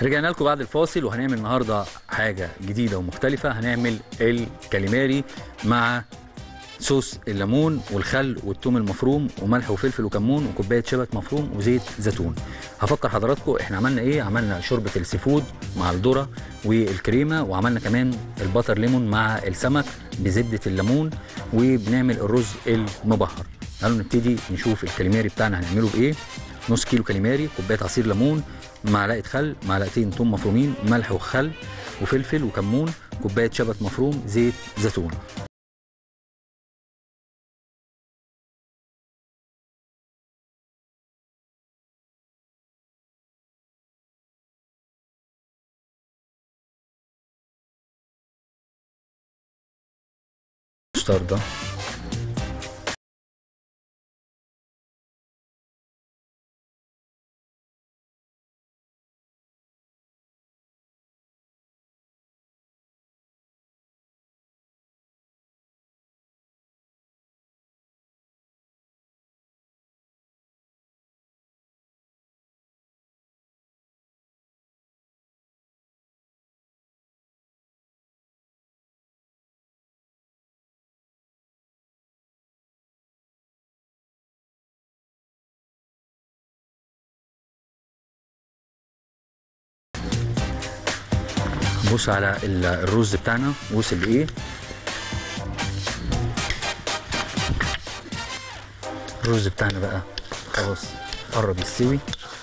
رجعنا لكم بعد الفاصل وهنعمل النهارده حاجه جديده ومختلفه هنعمل الكاليماري مع صوص الليمون والخل والثوم المفروم وملح وفلفل وكمون وكوبايه شبت مفروم وزيت زيتون هفكر حضراتكم احنا عملنا ايه عملنا شوربه السيفود مع الذره والكريمه وعملنا كمان البتر ليمون مع السمك بزبده الليمون وبنعمل الرز المبهر تعالوا نبتدي نشوف الكاليماري بتاعنا هنعمله بايه نص كيلو كاليماري كوبايه عصير ليمون معلقه خل معلقتين ثوم مفرومين ملح وخل وفلفل وكمون كوبايه شبت مفروم زيت زيتون مستردة بص على ال- الرز بتاعنا وصل لايه الرز بتاعنا بقى خلاص قرب يستوي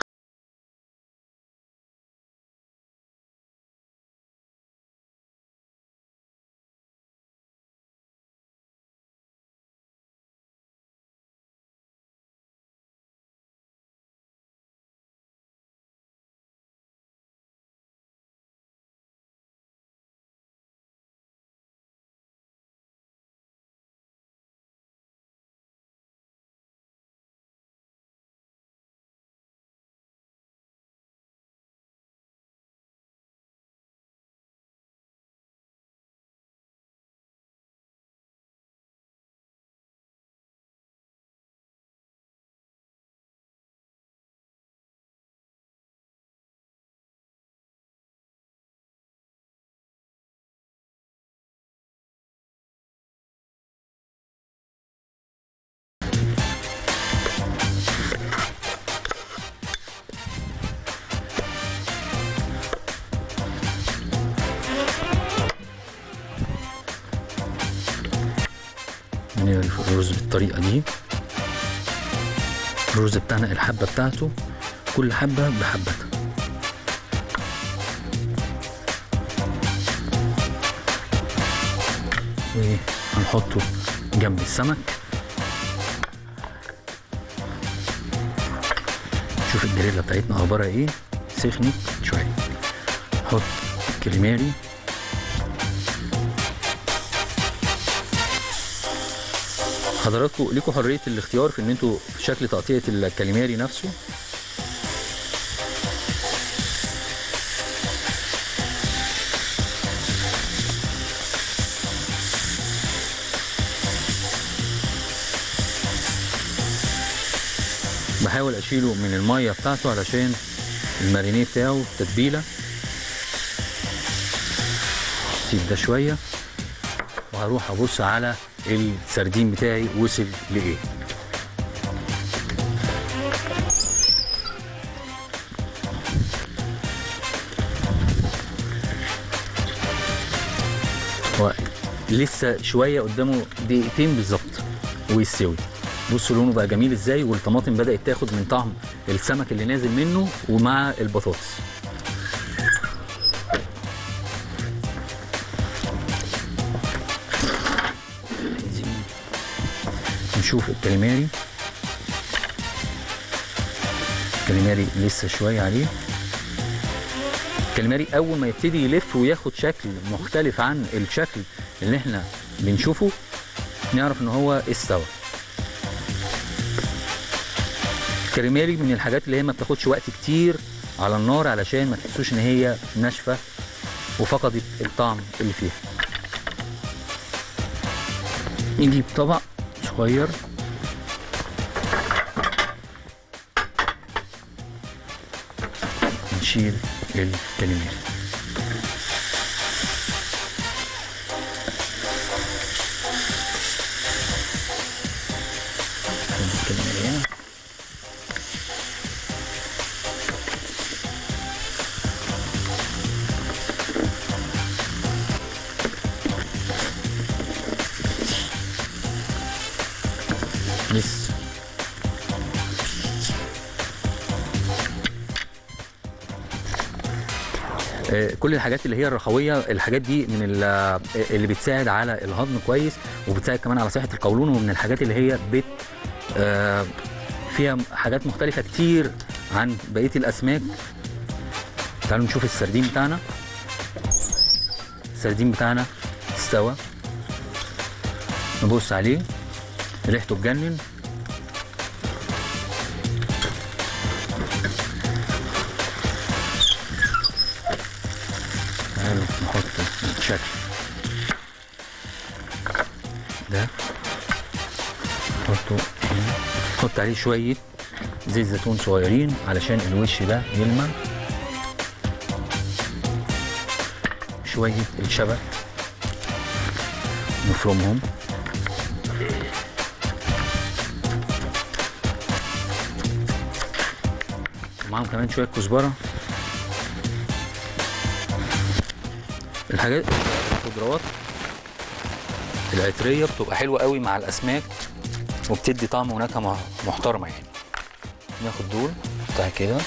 نعمل الرز بالطريقة دي الرز بتاعنا الحبة بتاعته كل حبة بحبتها وهنحطه جنب السمك شوف الجريلا بتاعتنا اخبارها ايه سخنت شوية نحط الكاليماري حضراتكم ليكوا حريه الاختيار في ان انتوا في شكل تقطيعه الكاليماري نفسه بحاول اشيله من الميه بتاعته علشان المارينيه بتاعه التتبيله سيب ده شويه وهروح ابص على السردين بتاعي وصل لايه هو لسه شويه قدامه دقيقتين بالظبط ويستوي بصوا لونه بقى جميل ازاي والطماطم بدات تاخد من طعم السمك اللي نازل منه ومع البطاطس عايزين نشوف الكاليماري الكاليماري لسه شويه عليه الكاليماري اول ما يبتدي يلف وياخد شكل مختلف عن الشكل اللي احنا بنشوفه نعرف ان هو استوى الكاليماري من الحاجات اللي هي ما بتاخدش وقت كتير على النار علشان ما تحسوش ان هي ناشفه وفقدت الطعم اللي فيها نجيب طبق صغير نشيل الكاليماري نحط الكاليماري هنا لسه آه، كل الحاجات اللي هي الرخويه الحاجات دي من ال- آه، اللي بتساعد على الهضم كويس وبتساعد كمان على صحه القولون ومن الحاجات اللي هي بت آه، فيها حاجات مختلفه كتير عن بقيه الاسماك تعالوا نشوف السردين بتاعنا السردين بتاعنا استوى نبص عليه ريحته تجنن تعالوا نحط الشكل ده نحطه هنا نحط عليه شوية زيت زيتون صغيرين علشان الوش ده يلمع شوية الشبت نفرمهم ومعاهم كمان شوية كزبرة الحاجات الخضروات العطريه بتبقى حلوه قوي مع الاسماك وبتدي طعم ونكهه مح- محترمه يعني ناخد دول نحطها كده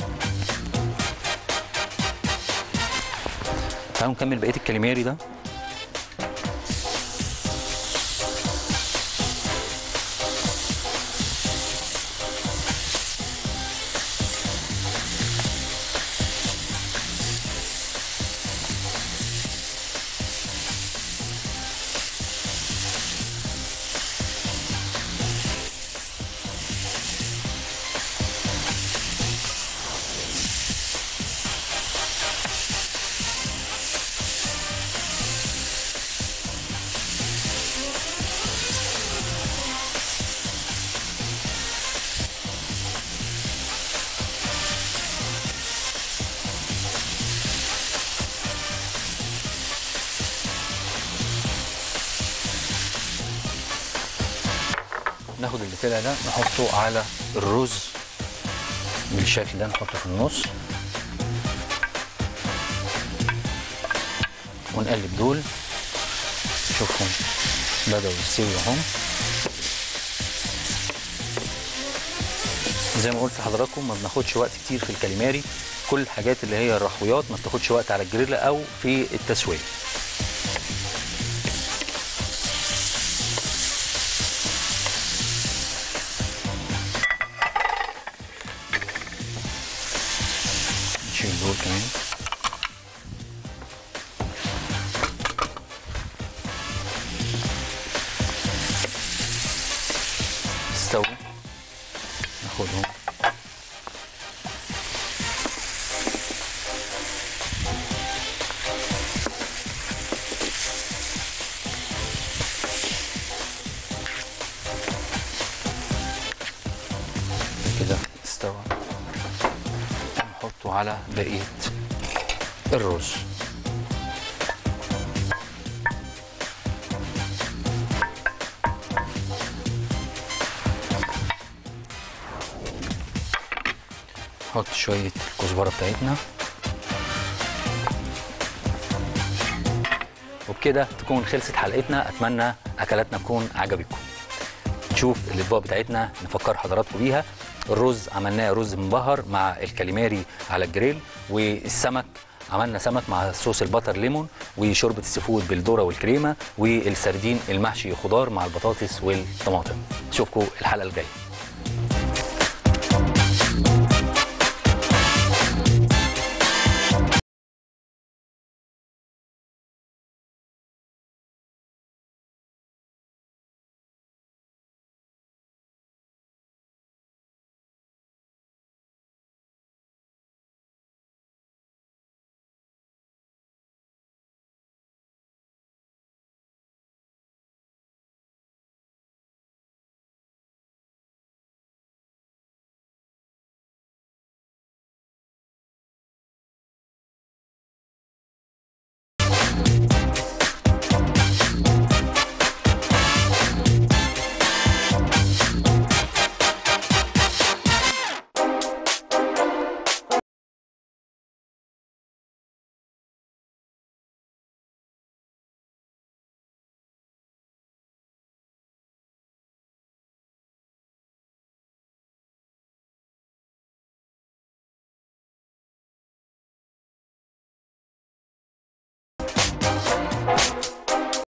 تعالوا نكمل بقيه الكاليماري ده ناخد اللي طلع ده نحطه على الرز بالشكل ده نحطه في النص ونقلب دول شوفهم بدأوا يستووا اهم زي ما قلت لحضراتكم ما بناخدش وقت كتير في الكاليماري كل الحاجات اللي هي الرخويات ما بتاخدش وقت على الجريل او في التسويه نشيل دول كمان استووا ناخدهم كده استوى نحطه على بقية الرز نحط شوية الكزبرة بتاعتنا وبكده تكون خلصت حلقتنا اتمنى اكلاتنا تكون عجبتكم نشوف الاطباق بتاعتنا نفكر حضراتكم بيها الرز عملناه رز مبهر مع الكاليماري على الجريل والسمك عملنا سمك مع صوص البتر ليمون وشوربه السيفود بالذره والكريمه والسردين المحشي خضار مع البطاطس والطماطم اشوفكم الحلقه الجايه